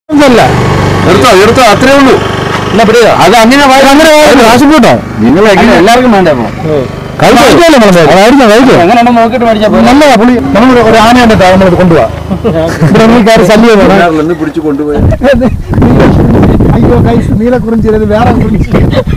ഇതല്ല എടുത്തോ എടുത്തോ അത്രേ ഉള്ളൂ എന്നാ പിടിയോ അത് അങ്ങനെ വാ- അങ്ങനെ ആശുപൂട്ടോ നിങ്ങൾ എങ്ങനെ എല്ലാവർക്കും വേണ്ട അപ്പൊ കഴിക്കല്ലേ കഴിക്കാം കഴിക്കാം എങ്ങനെയാണോ നോക്കിയിട്ട് മേടിച്ചാ പോലെ നല്ലതാ പുളി നമ്മൾ ഒരു ആന കണ്ടിട്ടാ നമ്മൾ കൊണ്ടുപോവാ ഇവിടെ നമ്മൾ കയറി ശല്യം വേണം. പിടിച്ചു കൊണ്ടുപോയി അയ്യോ കൈസ് നീലക്കുറിഞ്ചി ഇത് വേറെ കുറിഞ്ചി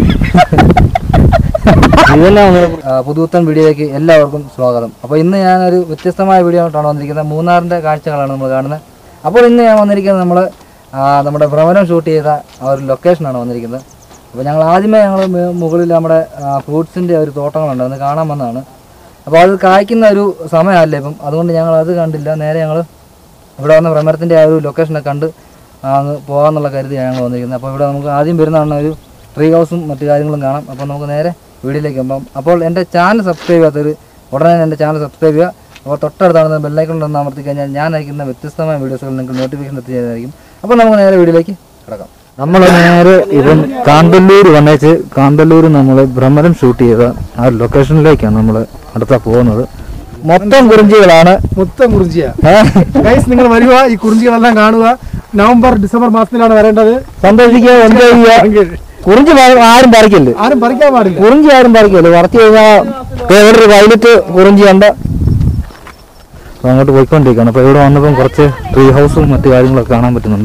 ഇതെല്ലാം പുതുത്തൻ വീഡിയോയിലേക്ക് എല്ലാവർക്കും സ്വാഗതം അപ്പോൾ ഇന്ന് ഞാനൊരു വ്യത്യസ്തമായ വീഡിയോ ആയിട്ടാണ് വന്നിരിക്കുന്നത് മൂന്നാറിൻ്റെ കാഴ്ചകളാണ് നമ്മൾ കാണുന്നത് അപ്പോൾ ഇന്ന് ഞാൻ വന്നിരിക്കുന്നത് നമ്മൾ നമ്മുടെ ഭ്രമണം ഷൂട്ട് ചെയ്ത ആ ഒരു ലൊക്കേഷനാണ് വന്നിരിക്കുന്നത് അപ്പോൾ ഞങ്ങൾ ആദ്യമേ ഞങ്ങൾ മുകളിൽ നമ്മുടെ ഫ്രൂട്ട്സിൻ്റെ ഒരു തോട്ടങ്ങളുണ്ട് അന്ന് കാണാൻ വന്നതാണ് അപ്പോൾ അത് കായ്ക്കുന്ന ഒരു സമയമല്ല ഇപ്പം അതുകൊണ്ട് ഞങ്ങൾ അത് കണ്ടില്ല നേരെ ഞങ്ങൾ ഇവിടെ വന്ന ഭ്രമരത്തിൻ്റെ ആ ഒരു ലൊക്കേഷനൊക്കെ കണ്ട് അങ്ങ് പോകാമെന്നുള്ള കരുതിയാണ് ഞങ്ങൾ വന്നിരിക്കുന്നത് അപ്പോൾ ഇവിടെ നമുക്ക് ആദ്യം വരുന്നതാണ് ഒരു ട്രീ ഹൗസും മറ്റു കാര്യങ്ങളും കാണാം അപ്പോൾ നമുക്ക് നേരെ വീഡിയോയിലേക്ക് പോകാം അപ്പോൾ എൻ്റെ ചാനൽ സബ്സ്ക്രൈബ് ചെയ്യാത്തവർ ഉടനെ തന്നെ എൻ്റെ ചാനൽ സബ്സ്ക്രൈബ് ചെയ്യുക അപ്പോൾ തൊട്ടടുത്താണ് ബെല്ലൈക്കൺ ഒന്ന് അമർത്തി കഴിഞ്ഞാൽ ഞാൻ അയക്കുന്ന വ്യത്യസ്തമായ വീഡിയോസുകൾ നിങ്ങൾക്ക് നോട്ടിഫിക്കേഷൻ എത്തിച്ചതായിരിക്കും അപ്പോൾ നമുക്ക് നേരെ വീഡിയോയിലേക്ക് കിടക്കാം നമ്മൾ നേരെ ഇവൻ കാന്തല്ലൂർ വന്നേച്ച് കാന്തല്ലൂർ നമ്മൾ ഭ്രമരം ഷൂട്ട് ചെയ്ത ആ ലൊക്കേഷനിലേക്കാണ് നമ്മൾ അടുത്ത പോകുന്നത് മൊത്തം കുറിഞ്ചികളാണ് മൊത്തം കുറിഞ്ചിയാ ഗൈസ് നിങ്ങൾ വരിക ഈ കുറിഞ്ചികളെല്ലാം കാണുക നവംബർ ഡിസംബർ മാസത്തിലാണ് വരേണ്ടത് സന്തോഷിക്കുക എൻജോയ് ചെയ്യുക കുറിഞ്ചി പ- ആരും പറിക്കല്ലേ ആരും പറിക്കാൻ പാടില്ല കുറിഞ്ചി ആരും പറിക്കല്ലേ പറിച്ചു കഴിഞ്ഞാൽ വേറൊരു വയലറ്റ് കുറിഞ്ചി ഉണ്ട് അപ്പൊ അങ്ങോട്ട് പോയിക്കൊണ്ടിരിക്കുകയാണ് അപ്പോൾ ഇവിടെ വന്നപ്പം കുറച്ച് ട്രീ ഹൗസും മറ്റു കാര്യങ്ങളൊക്കെ കാണാൻ പറ്റുന്നുണ്ട്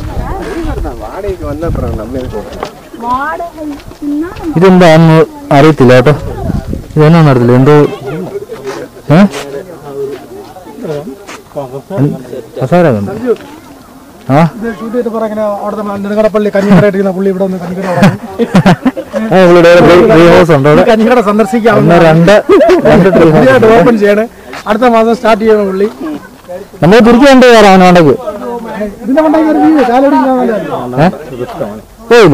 ഇതെന്താന്ന് അറിയത്തില്ല കേട്ടോ ഇതെന്നാന്ന് അറിയത്തില്ല എന്തോ ഏ കസാര കണ്ടു ആ ഇത് ഷൂട്ട് ചെയ്തിട്ട് പറ ഇങ്ങനെ അവിടെ നെടുങ്കടപ്പള്ളി കഞ്ഞിക്കടയിട്ടിരിക്കുന്ന പുള്ളി ഇവിടെ ഒന്ന് കഞ്ഞിക്കട ആ, ഇവിടെ ട്രീ ഹൗസ് ഉണ്ട് അവിടെ കഞ്ഞിക്കട സന്ദർശിക്കാവുന്ന ഒന്ന് രണ്ട് രണ്ട് ട്രീ ഹൗസ് പുതിയതായിട്ട് ഓപ്പൺ ചെയ്യണേ അടുത്ത മാസം സ്റ്റാർട്ട് ചെയ്യണം പുള്ളി നമ്മൾ തിരിച്ചു കൊണ്ട് കയറാം അവനോണ്ടേക്ക് ഇതിന്റെ മണ്ടയ്ക്ക് ഒരു വീട് കാലടി ഏ പോയില്ല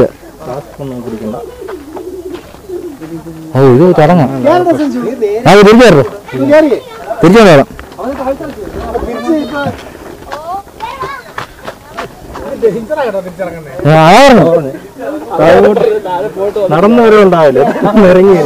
ഓ ഇത് തുടങ്ങാം ആ തിരിച്ചു കയറോ തിരിച്ചു കൊണ്ട് കയറാം ആ, അതാ പറഞ്ഞു നടന്നു വരെ ഉണ്ടാവില്ല ഇറങ്ങി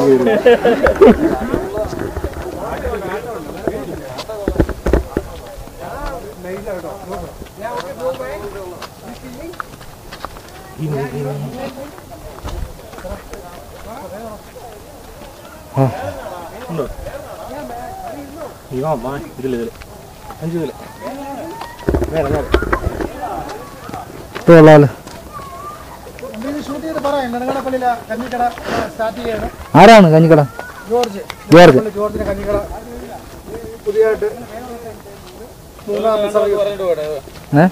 ഇത് കൊള്ളാലോ ഷൂട്ട് ചെയ്ത് പറയാം നെടുങ്കടപ്പള്ളിയിലെ കഞ്ഞിക്കട സ്റ്റാർട്ട് ചെയ്യണം ആരാണ് കഞ്ഞിക്കട ജോർജ് ജോർജ് പുള്ളി ജോർജിന്റെ കഞ്ഞിക്കട പുതിയതായിട്ട് മൂന്നാം ഏ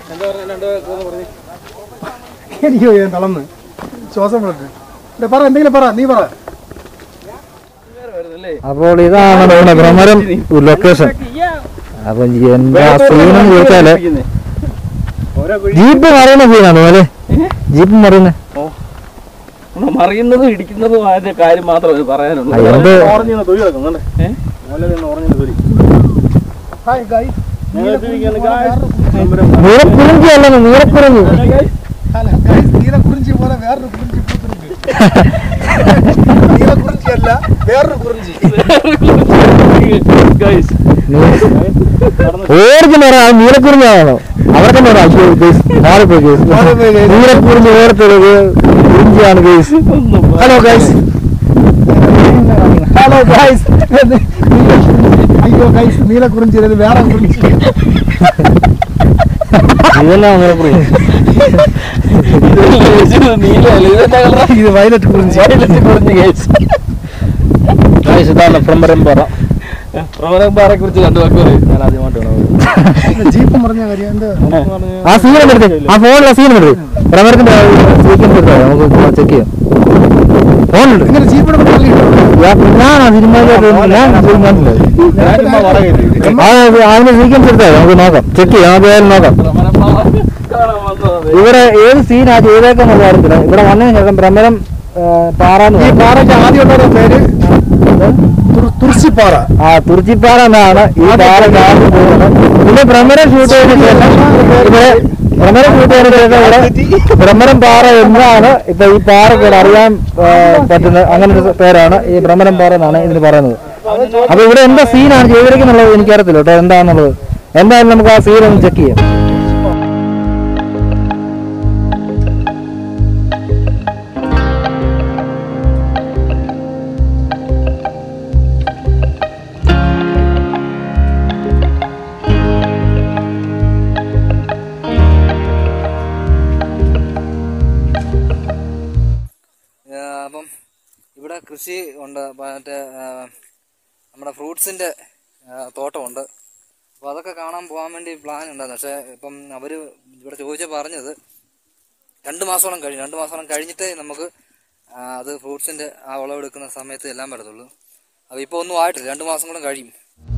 എനിക്ക് ഞാൻ തളന്ന് ശ്വാസം വിളിട്ട് ഇവിടെ പറ എന്തെങ്കിലും പറ നീ പറ അപ്പോൾ ഇതാണ് നമ്മുടെ ഭ്രമരം ലൊക്കേഷൻ അപ്പൊ എന്താ സീനെന്ന് ചോദിച്ചാല് ജീപ്പ് മറിയുന്ന സീനാണ് അല്ലേ ജീപ്പ് മറിയുന്ന മറിയുന്നതും ഇടിക്കുന്നതും അതിന്റെ കാര്യം മാത്രമേ പറയാനുള്ളൂ എന്ത് ഹായ് ഗൈസ് നീലക്കുറിഞ്ചി അല്ലെന്ന് നീലക്കുറിഞ്ചി അല്ല ഗൈസ് നീലക്കുറിഞ്ചി പോലെ വേറൊരു കുറിഞ്ചി പൂത്തുണ്ട് നീലക്കുറിഞ്ചി അല്ല വേറൊരു കുറിഞ്ചി ഓർക്കും പറയാം അത് നീലക്കുറിഞ്ഞാണോ അവർക്ക് പറയാം അയ്യോ ഗൈസ് മാറിപ്പോയി ഗൈസ് മാറിപ്പോയി guys. നീലക്കുറിഞ്ഞി വേർത്തത് കുറിഞ്ചിയാണ് guys hello guys hello guys അയ്യോ ഗൈസ് നീലക്കുറിഞ്ചി ഇത് വേറെ കുറിഞ്ചി ഇതെല്ലാം നീലക്കുറിഞ്ഞി ഇത് വയലറ്റ് കുറിഞ്ചി ഗൈസ് ഇതാണ് ഭ്രമരം പറ പ്രവരംപാറെ കുറിച്ച് കണ്ടു വെക്കല് ഞാൻ ആദ്യമായിട്ടാണ് ജീപ്പ് പറഞ്ഞ കാര്യം എന്താ ആ സീൻ എടുത്ത് ആ ഫോണിലെ സീൻ എടുത്ത് ഭ്രമരത്തിന്റെ സീക്വൻസ് എടുത്താൽ നമുക്ക് ചെക്ക് ചെയ്യാം ഫോണിലുണ്ട് ഇങ്ങനെ ജീപ്പിനെ കൊണ്ട് തള്ളിയിട്ടോ? ഞാൻ ആ സിനിമയിലോട്ട് ഞാൻ പോയി കണ്ടില്ല ആ അതിന്റെ സീക്വൻസ് എടുത്താൽ നമുക്ക് നോക്കാം ചെക്ക് ചെയ്യാം നമുക്ക് ഏതായാലും നോക്കാം കാണാൻ വന്നത് ഇവിടെ ഏത് സീനാ ചെയ്തേക്കെന്നുള്ള അറിയത്തില്ല ഇവിടെ വന്നതിന് ശേഷം ഭ്രമരം ആ, പാറാന്ന് ഈ പറയും. പാറയ്ക്ക് ആദ്യമുള്ള പേര് തുർ- തുർച്ചിപ്പാറ ആ തുർച്ചിപ്പാറ എന്നാണ് ഈ പാറ കാണാൻ പോകുന്നത് പിന്നെ ഭ്രമരം ഷൂട്ട് ചെയ്തതിന് ശേഷം ഇവിടെ ഭ്രമരം ഷൂട്ട് ചെയ്തതിന് ശേഷം ഇവിടെ ഭ്രമരം പാറ എന്നാണ് ഇപ്പൊ ഈ പാറയ്ക്ക് അറിയാൻ ആ, പറ്റുന്ന അങ്ങനെ ഒരു പേരാണ് ഈ ഭ്രമരം പാറ എന്നാണ് ഇതിന് പറയുന്നത് അപ്പൊ ഇവിടെ എന്താ സീനാണ് ചെയ്തിരിക്കുന്നുള്ളത് എനിക്കറിയത്തില്ല കേട്ടോ എന്താണെന്നുള്ളത് എന്തായാലും നമുക്ക് ആ സീൻ ഒന്ന് ചെക്ക് ചെയ്യാം കൃഷി ഉണ്ട് മറ്റേ ആ, നമ്മുടെ ഫ്രൂട്ട്സിൻ്റെ തോട്ടമുണ്ട് അപ്പോൾ അതൊക്കെ കാണാൻ പോകാൻ വേണ്ടി പ്ലാൻ ഉണ്ടായിരുന്നു പക്ഷേ ഇപ്പം അവർ ഇവിടെ ചോദിച്ചാൽ പറഞ്ഞത് രണ്ട് മാസത്തോളം കഴിയും രണ്ട് മാസത്തോളം കഴിഞ്ഞിട്ടേ നമുക്ക് ആ, അത് ഫ്രൂട്ട്സിൻ്റെ ആ വിളവെടുക്കുന്ന സമയത്ത് എല്ലാം പറ്റത്തുള്ളൂ അപ്പോൾ ഇപ്പോൾ ഒന്നും ആയിട്ടില്ല രണ്ട് മാസം കൂടെ കഴിയും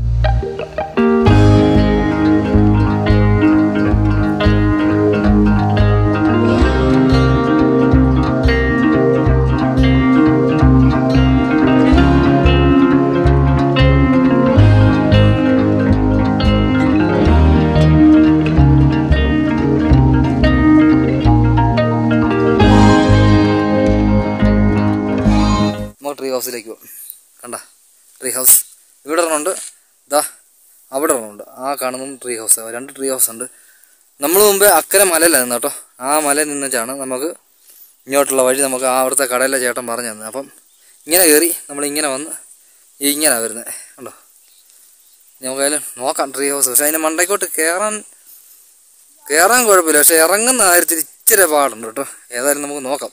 നമ്മൾ ട്രീ ഹൗസിലേക്ക് പോകും കണ്ട ട്രീ ഹൗസ് ഇവിടെ ഒരെണ്ണമുണ്ട് ദാ അവിടെ ഒരെണ്ണമുണ്ട് ആ കാണുന്നതും ട്രീ ഹൗസ് രണ്ട് ട്രീ ഹൗസ് ഉണ്ട് നമ്മൾ മുമ്പേ അക്കരെ മലയിലാണ് നിന്ന് കേട്ടോ ആ മലയിൽ നിന്നിട്ടാണ് നമുക്ക് ഇങ്ങോട്ടുള്ള വഴി നമുക്ക് ആ അവിടുത്തെ കടയിലെ ചേട്ടൻ പറഞ്ഞു തന്നെ അപ്പം ഇങ്ങനെ കയറി നമ്മൾ ഇങ്ങനെ വന്ന് ഇങ്ങനെ വരുന്നത് കണ്ടോ നമുക്കായാലും നോക്കാം ട്രീ ഹൗസ് പക്ഷെ അതിൻ്റെ മണ്ടയ്ക്കോട്ട് കയറാൻ കയറാൻ കുഴപ്പമില്ല പക്ഷെ ഇറങ്ങുന്ന കാര്യത്തിൽ ഇച്ചിരി പാടുണ്ട് കേട്ടോ ഏതായാലും നമുക്ക് നോക്കാം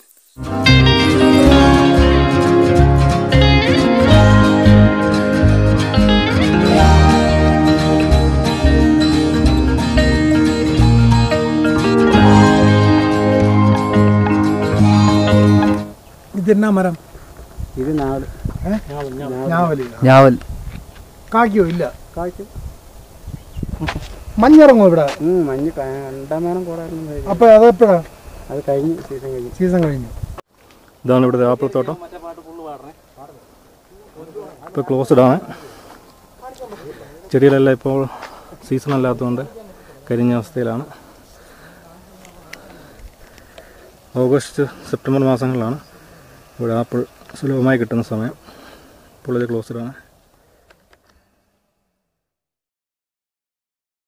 ഇത് എന്നാ മരം ഇത് നാട് ഏ? ഞാവല് ഞാവൽ കായ്ക്കോ ഇല്ല മഞ്ഞിറങ്ങോ ഇവിടെ മഞ്ഞ് രണ്ടാം കൂടായിരുന്നു അപ്പൊ അതെപ്പോഴാ അത് കഴിഞ്ഞ് സീസൺ കഴിഞ്ഞ് സീസൺ കഴിഞ്ഞു ഇതാണ് ഇവിടുത്തെ ആപ്പിൾത്തോട്ടം ഇപ്പോൾ ക്ലോസ്ഡ് ആണ് ചെടികളെല്ലാം ഇപ്പോൾ സീസൺ അല്ലാത്തതുകൊണ്ട് കരിഞ്ഞ അവസ്ഥയിലാണ് ഓഗസ്റ്റ് സെപ്റ്റംബർ മാസങ്ങളിലാണ് ഇവിടെ ആപ്പിൾ സുലഭമായി കിട്ടുന്ന സമയം ഇപ്പോൾ ഇത് ക്ലോസ്ഡ് ആണ്